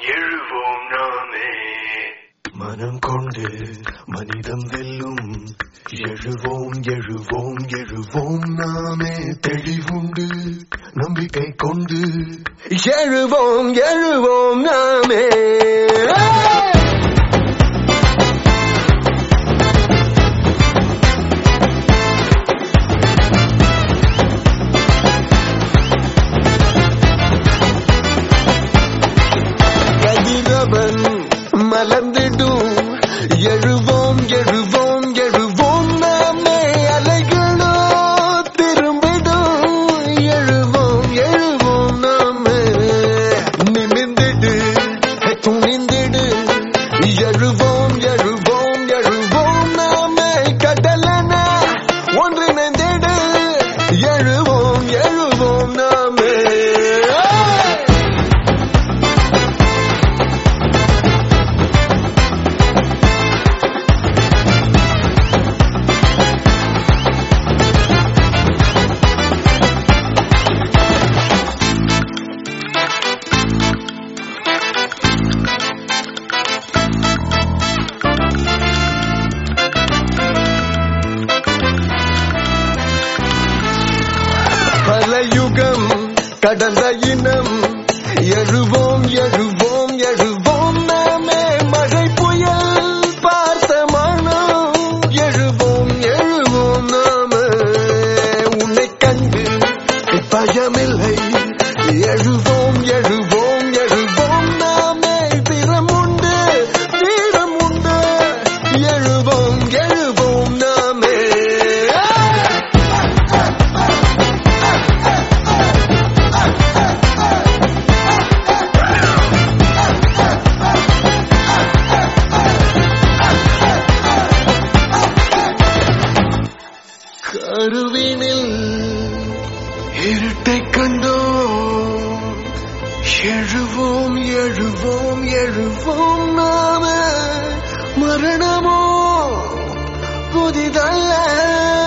எழுவோம் நாமே மனம் கொண்டு மனிதம் வெல்லும் எழுவோம் எழுவோம் எழுவோம் நாமே தெளிவுண்டு நம்பிக்கை கொண்டு எழுவோம் எழுவோம் நாமே கதிரவன் மலர்ந்திடும் எழுவோம் எழுவோம் எழுவோம் நாமே அலைகளோ திரும்பிடும் எழுவோம் எழுவோம் நாமே நிமிந்திடு துணிந்திடு எழுவோம் எழுவோம் எழுவோம் நாமே கடலன ஒன்றிணைந்திடு எழுவோம் எழுவோம் நாமே பல யுகம் கடந்த இனம் எழுவோம் எழுவோம் எழுவோம் நாமே மழை புயல் பார்த்த மனம் எழுவோம் எழுவோம் நாமே உன்னை கண்டு பயமில்லை எழுவோம் எழுவோம் எழுவோம் நாமே திறமுண்டு வீரமுண்டு எழுவோம் எழுவோம் நாமே கருவினில் இருட்டை கண்டோம் எழுவோம் எழுவோம் எழுவோம் நாம மரணமோ புதிதல்ல